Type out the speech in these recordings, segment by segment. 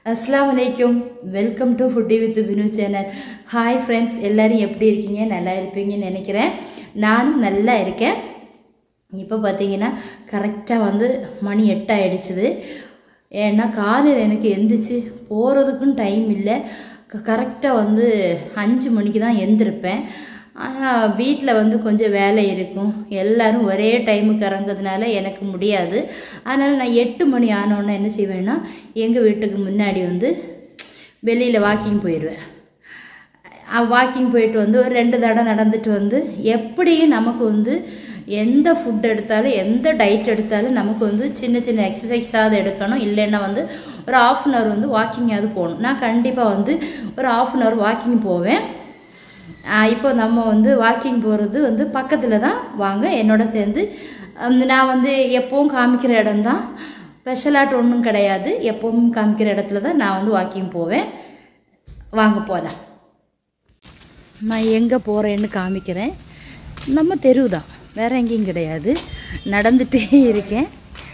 அஸ்லாம் வலைக்கும் welcome to Foodie with Vinu channel hi friends எல்லாரும் எப்படி இருக்கீங்க நல்லா இருப்பீங்கன்னு நினைக்கிறேன் நானும் நல்லா இருக்கேன் இப்போ பார்த்தீங்கன்னா கரெக்டாக வந்து மணி எட்டாயிடுச்சுது ஏன்னா காலையில் எனக்கு எந்திரிச்சு போகிறதுக்கும் டைம் இல்லை கரெக்டாக வந்து அஞ்சு மணிக்கு தான் எந்திருப்பேன் ஆனால் வீட்டில் வந்து கொஞ்சம் வேலை இருக்கும் எல்லாரும் ஒரே டைமுக்கு இறங்குறதுனால எனக்கு முடியாது அதனால் நான் எட்டு மணி ஆனோடனே என்ன செய்வேன்னா எங்கள் வீட்டுக்கு முன்னாடி வந்து வெளியில் வாக்கிங் போயிடுவேன் வாக்கிங் போயிட்டு வந்து ஒரு ரெண்டு தடவை நடந்துட்டு வந்து எப்படியும் நமக்கு வந்து எந்த ஃபுட் எடுத்தாலும் எந்த டயட் எடுத்தாலும் நமக்கு வந்து சின்ன சின்ன எக்ஸசைஸாவது எடுக்கணும் இல்லைன்னா வந்து ஒரு ஆஃப் அன் ஹவர் வந்து வாக்கிங்காவது போகணும் நான் கண்டிப்பாக வந்து ஒரு ஆஃப் அன் ஹவர் வாக்கிங் போவேன் இப்போ நம்ம வந்து வாக்கிங் போகிறது வந்து பக்கத்தில் தான் வாங்க என்னோட சேர்ந்து நான் வந்து எப்போவும் காமிக்கிற இடம் தான் ஸ்பெஷலாட்டு ஒன்றும் கிடையாது எப்பவும் காமிக்கிற இடத்துல தான் நான் வந்து வாக்கிங் போவேன் வாங்க போகலாம் நான் எங்கே போகிறேன்னு காமிக்கிறேன் நம்ம தெரு தான் வேறு எங்கேயும் கிடையாது நடந்துகிட்டே இருக்கேன்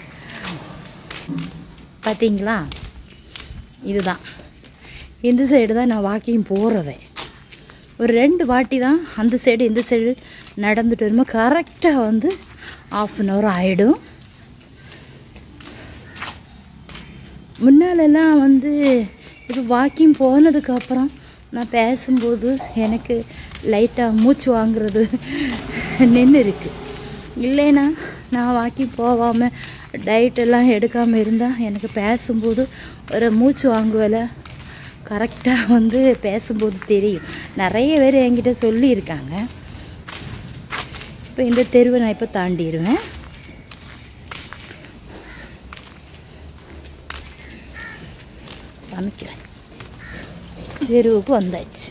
பார்த்தீங்களா இதுதான் இந்த சைடு தான் நான் வாக்கிங் போகிறதே ஒரு ரெண்டு வாட்டி தான் அந்த சைடு இந்த சைடு நடந்துட்டு வரும்போது கரெக்டாக வந்து ஆஃப் அன் ஹவர் ஆகிடும் முன்னாலெல்லாம் வந்து இப்போ வாக்கிங் போனதுக்கப்புறம் நான் பேசும்போது எனக்கு லைட்டாக மூச்சு வாங்குறது நின்று இருக்குது இல்லைன்னா நான் வாக்கிங் போகாமல் டயட்டெல்லாம் எடுக்காமல் இருந்தால் எனக்கு பேசும்போது ஒரு மூச்சு வாங்குவல கரெக்டாக வந்து பேசும்போது தெரியும் நிறைய பேர் என்கிட்ட சொல்லியிருக்காங்க இப்போ இந்த தெருவை நான் இப்போ தாண்டிடுவேன் சமைக்கிறேன் தெருவுக்கு வந்தாச்சு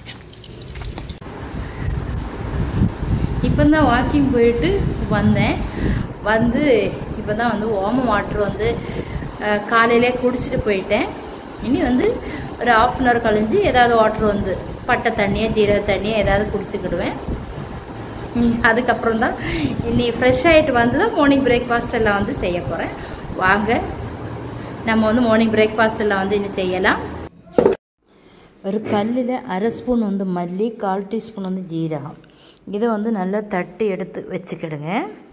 இப்போ தான் வாக்கிங் போயிட்டு வந்தேன் வந்து இப்போ தான் வந்து ஓம வாட்ரு வந்து காலையிலே குடிச்சிட்டு போயிட்டேன் இனி வந்து ஒரு ஆஃப் அன் ஹவர் கழிஞ்சு ஏதாவது வாட்ரு வந்து பட்டை தண்ணியோ ஜீரக தண்ணியோ ஏதாவது குடிச்சிக்கிடுவேன் அதுக்கப்புறம் தான் இனி ஃப்ரெஷ் ஆகிட்டு வந்து தான் மார்னிங் பிரேக்ஃபாஸ்ட் எல்லாம் வந்து செய்ய போகிறேன் வாங்க நம்ம வந்து மார்னிங் பிரேக்ஃபாஸ்ட் எல்லாம் வந்து இனி செய்யலாம் ஒரு கல்லில் அரை ஸ்பூன் வந்து மல்லி கால் டீஸ்பூன் வந்து ஜீரகம் இதை வந்து நல்லா தட்டி எடுத்து வச்சுக்கிடுங்க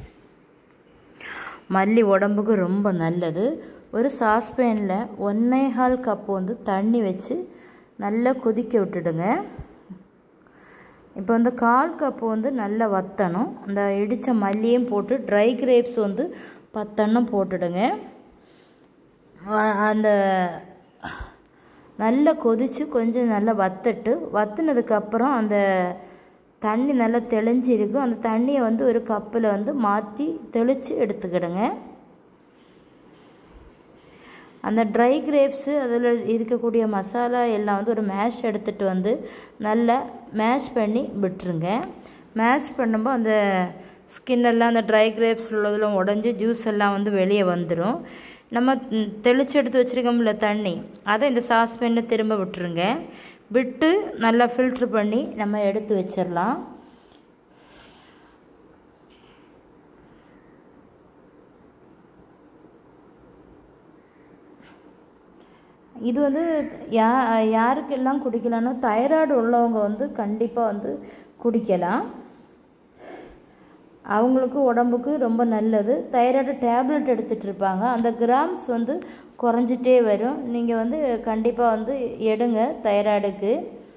மல்லி உடம்புக்கு ரொம்ப நல்லது ஒரு சாஸ்பேனில் ஒன்றே கால் கப்பு வந்து தண்ணி வச்சு நல்லா கொதிக்க விட்டுடுங்க இப்போ வந்து கால் கப்பு வந்து நல்லா வத்தணும் அந்த இடித்த மல்லியும் போட்டு ட்ரை கிரேப்ஸ் வந்து பத்தெண்ணம் போட்டுடுங்க அந்த நல்லா கொதித்து கொஞ்சம் நல்லா வத்தட்டு வத்துனதுக்கப்புறம் அந்த தண்ணி நல்லா தெளிஞ்சு இருக்கும் அந்த தண்ணியை வந்து ஒரு கப்பில் வந்து மாற்றி தெளித்து எடுத்துக்கிடுங்க அந்த ட்ரை கிரேப்ஸு அதில் இருக்கக்கூடிய மசாலா எல்லாம் வந்து ஒரு மேஷ் எடுத்துகிட்டு வந்து நல்லா மேஷ் பண்ணி விட்டுருங்க மேஷ் பண்ணும்போது அந்த ஸ்கின்னெல்லாம் அந்த ட்ரை கிரேப்ஸ் உள்ளதில் உடஞ்சி ஜூஸ் எல்லாம் வந்து வெளியே வந்துடும் நம்ம தெளித்து எடுத்து வச்சுருக்கோம்ல தண்ணி அதை இந்த சாஸ்பேனில் திரும்ப விட்டுருங்க விட்டு நல்லா ஃபில்ட்ரு பண்ணி நம்ம எடுத்து வச்சிடலாம் இது வந்து யா யாருக்கெல்லாம் குடிக்கலாம்னா தைராய்டு உள்ளவங்க வந்து கண்டிப்பாக வந்து குடிக்கலாம் அவங்களுக்கு உடம்புக்கு ரொம்ப நல்லது தைராய்டு டேப்லெட் எடுத்துகிட்டு இருப்பாங்க அந்த கிராம்ஸ் வந்து குறைஞ்சிட்டே வரும் நீங்கள் வந்து கண்டிப்பாக வந்து எடுங்க தைராய்டுக்கு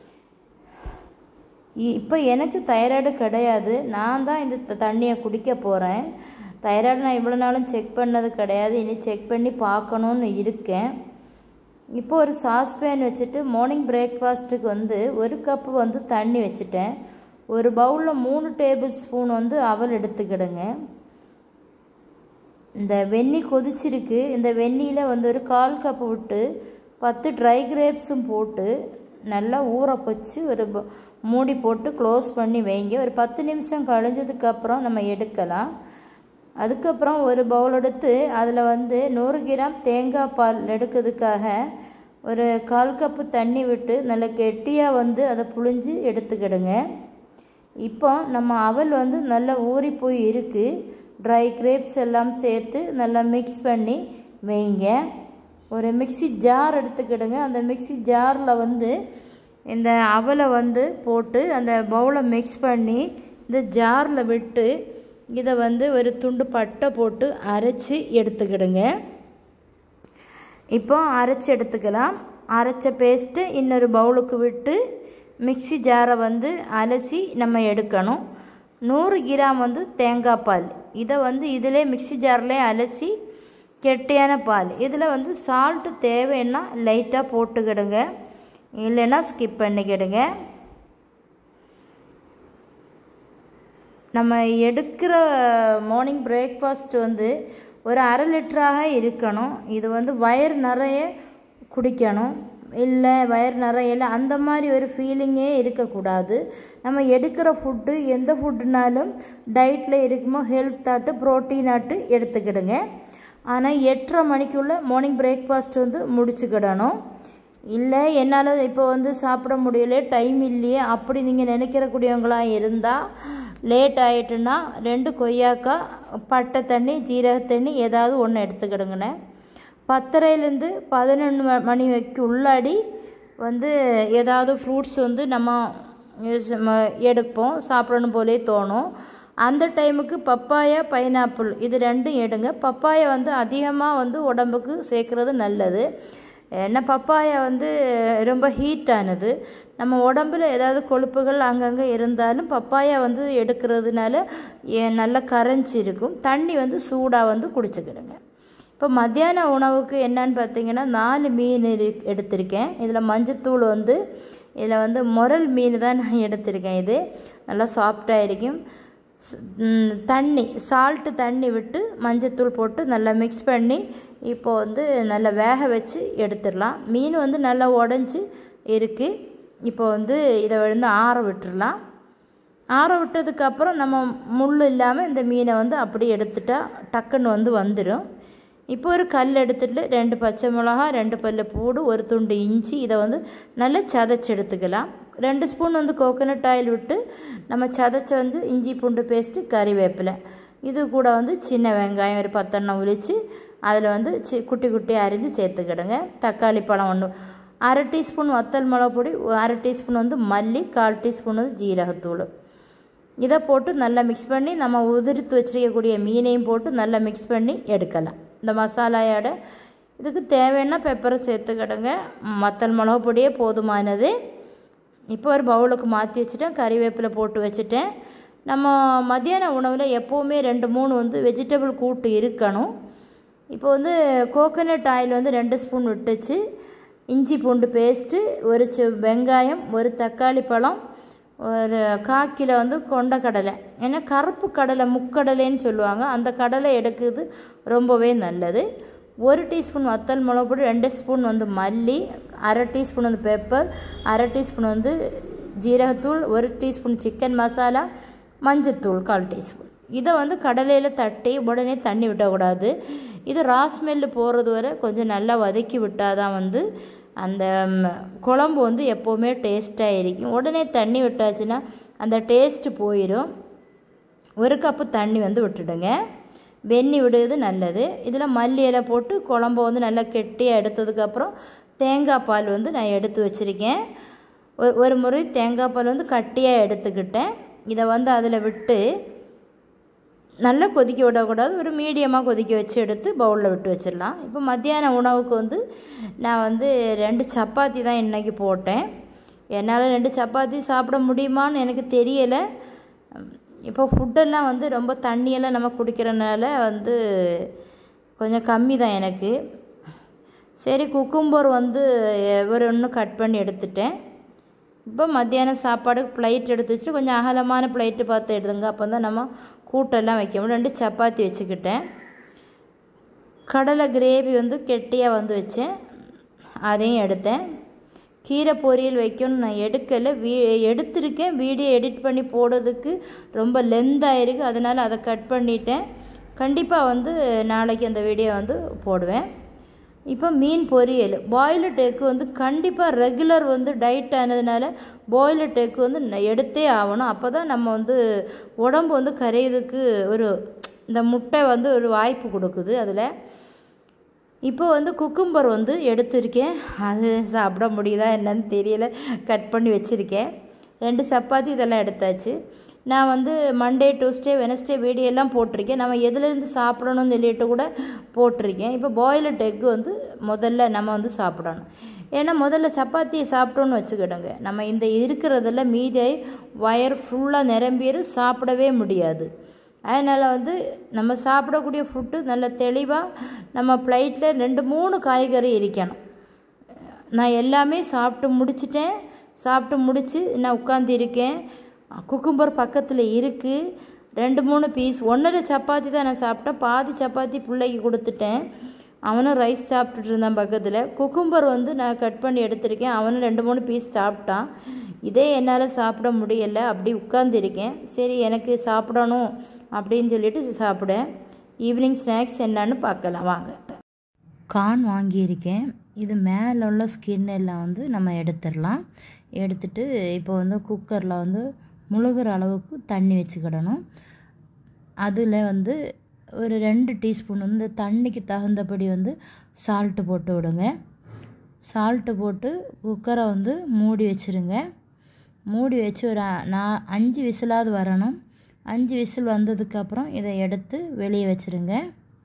இப்போ எனக்கு தைராய்டு கிடையாது நான் தான் இந்த தண்ணியை குடிக்க போகிறேன் தைராய்டு நான் இவ்வளோ நாளும் செக் பண்ணது கிடையாது இனி செக் பண்ணி பார்க்கணுன்னு இருக்கேன் இப்போ ஒரு சாஸ்பேன் வச்சுட்டு மார்னிங் பிரேக்ஃபாஸ்ட்டுக்கு வந்து ஒரு கப்பு வந்து தண்ணி வச்சுட்டேன் ஒரு பவுலில் மூணு டேபிள் ஸ்பூன் வந்து அவல் எடுத்துக்கிடுங்க இந்த வெந்நி கொதிச்சிருக்கு இந்த வெந்நியில் வந்து ஒரு கால் கப்பு விட்டு பத்து ட்ரை கிரேப்ஸும் போட்டு நல்லா ஊற வச்சு ஒரு மூடி போட்டு க்ளோஸ் பண்ணி வைங்க ஒரு பத்து நிமிஷம் கழிஞ்சதுக்கப்புறம் நம்ம எடுக்கலாம் அதுக்கப்புறம் ஒரு பவுல் எடுத்து அதில் வந்து நூறு கிராம் தேங்காய் பால் எடுக்கிறதுக்காக ஒரு கால் கப்பு தண்ணி விட்டு நல்லா கெட்டியாக வந்து அதை புழிஞ்சு எடுத்துக்கிடுங்க இப்போ நம்ம அவல் வந்து நல்லா ஊறி போய் இருக்குது ட்ரை கிரேப்ஸ் எல்லாம் சேர்த்து நல்லா மிக்ஸ் பண்ணி வைங்க ஒரு மிக்ஸி ஜார் எடுத்துக்கிடுங்க அந்த மிக்ஸி ஜாரில் வந்து இந்த அவலை வந்து போட்டு அந்த பவுலை மிக்ஸ் பண்ணி இந்த ஜாரில் விட்டு இதை வந்து ஒரு துண்டு பட்டை போட்டு அரைச்சி எடுத்துக்கிடுங்க இப்போ அரைச்சி எடுத்துக்கலாம் அரைச்ச பேஸ்ட்டு இன்னொரு பவுலுக்கு விட்டு மிக்ஸி ஜாரை வந்து அலசி நம்ம எடுக்கணும் நூறு கிராம் வந்து தேங்காய் பால் இதை வந்து இதிலே மிக்ஸி ஜார்லேயே அலசி கெட்டியான பால் இதில் வந்து சால்ட்டு தேவைன்னா லைட்டாக போட்டுக்கிடுங்க இல்லைன்னா ஸ்கிப் பண்ணிக்கிடுங்க நம்ம எடுக்கிற மார்னிங் பிரேக்ஃபாஸ்ட் வந்து ஒரு அரை லிட்டராக இருக்கணும் இது வந்து வயிறு நிறைய குடிக்கணும் இல்லை வயிறு நிறைய இல்லை அந்த மாதிரி ஒரு ஃபீலிங்கே இருக்கக்கூடாது நம்ம எடுக்கிற ஃபுட்டு எந்த ஃபுட்டுனாலும் டயட்டில் இருக்குமோ ஹெல்த் ஆட்டு ப்ரோட்டீன் ஆட்டு எடுத்துக்கிடுங்க ஆனால் எட்டரை மணிக்குள்ளே மார்னிங் பிரேக்ஃபாஸ்ட் வந்து முடிச்சுக்கிடணும் இல்லை என்னால் இப்போ வந்து சாப்பிட முடியல டைம் இல்லையே அப்படி நீங்கள் நினைக்கிறக்கூடியவங்களாக இருந்தால் லேட் ஆகிட்டுன்னா ரெண்டு கொய்யாக்காய் பட்டை தண்ணி ஜீரக தண்ணி ஏதாவது ஒன்று எடுத்துக்கிடுங்கண்ணே பத்தரைலேருந்து பதினொன்று மணி வரைக்கும் உள்ளாடி வந்து ஏதாவது ஃப்ரூட்ஸ் வந்து நம்ம எடுப்போம் சாப்பிடணும் போலே தோணும் அந்த டைமுக்கு பப்பாயா பைனாப்பிள் இது ரெண்டும் எடுங்க பப்பாயா வந்து அதிகமாக வந்து உடம்புக்கு சேர்க்குறது நல்லது ஏன்னா பப்பாயா வந்து ரொம்ப ஹீட்டானது நம்ம உடம்புல ஏதாவது கொழுப்புகள் அங்கங்கே இருந்தாலும் பப்பாயா வந்து எடுக்கிறதுனால நல்லா கரைஞ்சி இருக்கும் தண்ணி வந்து சூடாக வந்து குடிச்சுக்கிடுங்க இப்போ மத்தியான உணவுக்கு என்னன்னு பார்த்தீங்கன்னா நாலு மீன் எடுத்திருக்கேன் இதில் மஞ்சத்தூள் வந்து இதில் வந்து முரல் மீன் தான் நான் எடுத்திருக்கேன் இது நல்லா சாஃப்டாக இருக்கும் தண்ணி சால்ட்டு தண்ணி விட்டு மஞ்சத்தூள் போட்டு நல்லா மிக்ஸ் பண்ணி இப்போ வந்து நல்லா வேக வச்சு எடுத்துடலாம் மீன் வந்து நல்லா உடஞ்சி இருக்குது இப்போ வந்து இதை வந்து ஆற விட்டுடலாம் ஆற விட்டதுக்கப்புறம் நம்ம முள் இல்லாமல் இந்த மீனை வந்து அப்படி எடுத்துட்டா டக்குன்னு வந்து வந்துடும் இப்போ ஒரு கல் எடுத்துட்டு ரெண்டு பச்சை மிளகா ரெண்டு பல்லு பூடு ஒரு துண்டு இஞ்சி இதை வந்து நல்லா சதைச்சி எடுத்துக்கலாம் ரெண்டு ஸ்பூன் வந்து கோகோனட் ஆயில் விட்டு நம்ம சதைச்ச வந்து இஞ்சி பூண்டு பேஸ்ட்டு கறிவேப்பிலை இது கூட வந்து சின்ன வெங்காயம் ஒரு பத்தெண்ணெய் உளிச்சு அதில் வந்து சி குட்டி குட்டியாக அரிஞ்சு சேர்த்துக்கிடுங்க தக்காளி பழம் ஒன்று அரை டீஸ்பூன் வத்தல் மிளகு பொடி அரை டீஸ்பூன் வந்து மல்லி கால் டீஸ்பூன் வந்து ஜீரகத்தூள் இதை போட்டு நல்லா மிக்ஸ் பண்ணி நம்ம உதிர்த்து வச்சிருக்கக்கூடிய மீனையும் போட்டு நல்லா மிக்ஸ் பண்ணி எடுக்கலாம் இந்த மசாலாயோட இதுக்கு தேவைன்னா பெப்பரை சேர்த்துக்கிடுங்க வத்தல் மிளகு பொடியே போதுமானது இப்போ ஒரு பவுலுக்கு மாற்றி வச்சுட்டேன் கறிவேப்பிலை போட்டு வச்சுட்டேன் நம்ம மத்தியான உணவில் எப்போவுமே ரெண்டு மூணு வந்து வெஜிடபிள் கூட்டு இருக்கணும் இப்போ வந்து கோகோனட் ஆயில் வந்து ரெண்டு ஸ்பூன் விட்டுச்சு இஞ்சி பூண்டு பேஸ்ட்டு ஒரு சி வெங்காயம் ஒரு தக்காளி பழம் ஒரு கால் கிலோ வந்து கொண்ட கடலை ஏன்னா கருப்பு கடலை முக்கடலைன்னு சொல்லுவாங்க அந்த கடலை எடுக்கிறது ரொம்பவே நல்லது ஒரு டீஸ்பூன் வத்தல் மிளகு பொடி ரெண்டு ஸ்பூன் வந்து மல்லி அரை டீஸ்பூன் வந்து பெப்பர் அரை டீஸ்பூன் வந்து ஜீரகத்தூள் ஒரு டீஸ்பூன் சிக்கன் மசாலா மஞ்சத்தூள் கால் டீஸ்பூன் இதை வந்து கடலையில் தட்டி உடனே தண்ணி விடக்கூடாது இது ராஸ்மெல்லு போகிறது வரை கொஞ்சம் நல்லா வதக்கி விட்டால் தான் வந்து அந்த குழம்பு வந்து எப்போவுமே டேஸ்ட்டாக இருக்கும் உடனே தண்ணி விட்டாச்சுன்னா அந்த டேஸ்ட்டு போயிடும் ஒரு கப்பு தண்ணி வந்து விட்டுடுங்க வெந்நி விடுறது நல்லது இதில் மல்லி இலை போட்டு குழம்ப வந்து நல்லா கெட்டியாக எடுத்ததுக்கப்புறம் தேங்காய் பால் வந்து நான் எடுத்து வச்சுருக்கேன் ஒரு ஒரு முறை தேங்காய் பால் வந்து கட்டியாக எடுத்துக்கிட்டேன் இதை வந்து அதில் விட்டு நல்லா கொதிக்க விடக்கூடாது ஒரு மீடியமாக கொதிக்க வச்சு எடுத்து பவுலில் விட்டு வச்சிடலாம் இப்போ மத்தியான உணவுக்கு வந்து நான் வந்து ரெண்டு சப்பாத்தி தான் இன்றைக்கி போட்டேன் என்னால் ரெண்டு சப்பாத்தி சாப்பிட முடியுமான்னு எனக்கு தெரியலை இப்போ ஃபுட்டெல்லாம் வந்து ரொம்ப தண்ணியெல்லாம் நம்ம குடிக்கிறனால வந்து கொஞ்சம் கம்மி தான் எனக்கு சரி குக்கும்பர் வந்து ஒரு ஒன்று கட் பண்ணி எடுத்துட்டேன் இப்போ மத்தியானம் சாப்பாடு பிளைட் எடுத்து வச்சுட்டு கொஞ்சம் அகலமான பிளைட்டு பார்த்து எடுத்துங்க அப்போ தான் நம்ம கூட்டெல்லாம் வைக்க முடியும் ரெண்டு சப்பாத்தி வச்சுக்கிட்டேன் கடலை கிரேவி வந்து கெட்டியாக வந்து வச்சேன் அதையும் எடுத்தேன் கீரை பொரியல் வைக்கணும்னு நான் எடுக்கலை வீ எடுத்திருக்கேன் வீடியோ எடிட் பண்ணி போடுறதுக்கு ரொம்ப லென்த்தாக இருக்குது அதனால் அதை கட் பண்ணிட்டேன் கண்டிப்பாக வந்து நாளைக்கு அந்த வீடியோ வந்து போடுவேன் இப்போ மீன் பொரியல் பாய்லர் டேக்கு வந்து கண்டிப்பாக ரெகுலர் வந்து டயட் ஆனதுனால பாய்லர் டேக்கு வந்து ந- எடுத்தே ஆகணும் அப்போ தான் நம்ம வந்து உடம்பு வந்து கரையிறதுக்கு ஒரு இந்த முட்டை வந்து ஒரு வாய்ப்பு கொடுக்குது அதில் இப்போ வந்து குக்கும்பர் வந்து எடுத்திருக்கேன் அது சாப்பிட முடியுதா என்னன்னு தெரியல கட் பண்ணி வச்சுருக்கேன் ரெண்டு சப்பாத்தி இதெல்லாம் எடுத்தாச்சு நான் வந்து மண்டே டியூஸ்டே வெனஸ்டே வீடியோ எல்லாம் போட்டிருக்கேன் நம்ம எதுலேருந்து சாப்பிடணும்னு சொல்லிட்டு கூட போட்டிருக்கேன் இப்போ பாயிலட் எக் வந்து முதல்ல நம்ம வந்து சாப்பிடணும் ஏன்னா முதல்ல சப்பாத்தியை சாப்பிட்டோன்னு வச்சுக்கிடுங்க நம்ம இந்த இருக்கிறதில் மீதி வயர் ஃபுல்லாக நிரம்பிடும் சாப்பிடவே முடியாது அதனால் வந்து நம்ம சாப்பிடக்கூடிய ஃபுட்டு நல்ல தெளிவாக நம்ம ப்ளைட்டில் ரெண்டு மூணு காய்கறி இருக்கணும் நான் எல்லாமே சாப்பிட்டு முடிச்சிட்டேன் சாப்பிட்டு முடித்து நான் உட்காந்து இருக்கேன் குக்கும்பர் பக்கத்தில் இருக்குது ரெண்டு மூணு பீஸ் ஒன்றரை சப்பாத்தி தான் நான் சாப்பிட்டேன் பாதி சப்பாத்தி பிள்ளைக்கு கொடுத்துட்டேன் அவனும் ரைஸ் சாப்பிட்டுட்டு இருந்தான் பக்கத்தில் குக்கும்பர் வந்து நான் கட் பண்ணி எடுத்திருக்கேன் அவனும் ரெண்டு மூணு பீஸ் சாப்பிட்டான் இதே என்னால் சாப்பிட முடியலை அப்படி உட்காந்துருக்கேன் சரி எனக்கு சாப்பிடணும் அப்படின்னு சொல்லிட்டு சாப்பிடேன் ஈவினிங் ஸ்நாக்ஸ் என்னன்னு பார்க்கலாம் வாங்க கார்ன் வாங்கியிருக்கேன் இது மேலே உள்ள ஸ்கின் எல்லாம் வந்து நம்ம எடுத்துடலாம் எடுத்துட்டு இப்போ வந்து குக்கரில் வந்து முழுகிற அளவுக்கு தண்ணி வச்சுக்கிடணும் அதில் வந்து ஒரு ரெண்டு டீஸ்பூன் வந்து தண்ணிக்கு தகுந்தபடி வந்து சால்ட்டு போட்டு விடுங்க சால்ட்டு போட்டு குக்கரை வந்து மூடி வச்சுருங்க மூடி வச்சு ஒரு நான் அஞ்சு விசிலாவது வரணும் அஞ்சு விசில் வந்ததுக்கப்புறம் இதை எடுத்து வெளியே வச்சுருங்க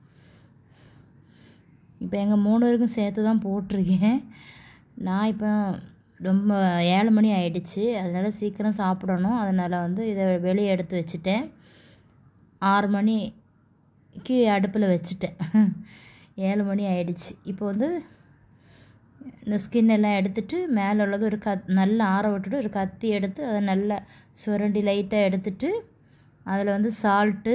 இப்போ எங்கள் மூணு பேருக்கும் சேர்த்து தான் போட்டிருக்கேன் நான் இப்போ ரொம்ப ஏழு மணி ஆயிடுச்சு அதனால் சீக்கிரம் சாப்பிடணும் அதனால் வந்து இதை வெளியே எடுத்து வச்சுட்டேன் ஆறு மணிக்கு அடுப்பில் வச்சுட்டேன் ஏழு மணி ஆயிடுச்சு இப்போ வந்து இந்த ஸ்கின் எல்லாம் எடுத்துட்டு மேலே உள்ளது ஒரு கத் நல்லா ஆற விட்டுட்டு ஒரு கத்தி எடுத்து அதை நல்லா சுரண்டி லைட்டாக எடுத்துட்டு அதில் வந்து சால்ட்டு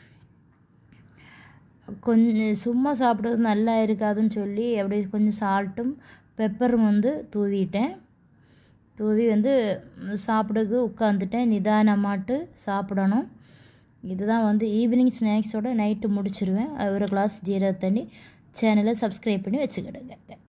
கொஞ்சம் சும்மா சாப்பிட்றது நல்லா இருக்காதுன்னு சொல்லி அப்படியே கொஞ்சம் சால்ட்டும் பெப்பரும் வந்து தூவிட்டேன் தூவி வந்து சாப்பிடக்கு உட்காந்துட்டேன் நிதானமாட்டு சாப்பிடணும் இதுதான் வந்து ஈவினிங் ஸ்நாக்ஸோட நைட்டு முடிச்சிருவேன் ஒரு கிளாஸ் ஜீரக தண்ணி சேனலை சப்ஸ்கிரைப் பண்ணி வச்சுக்கிடுங்க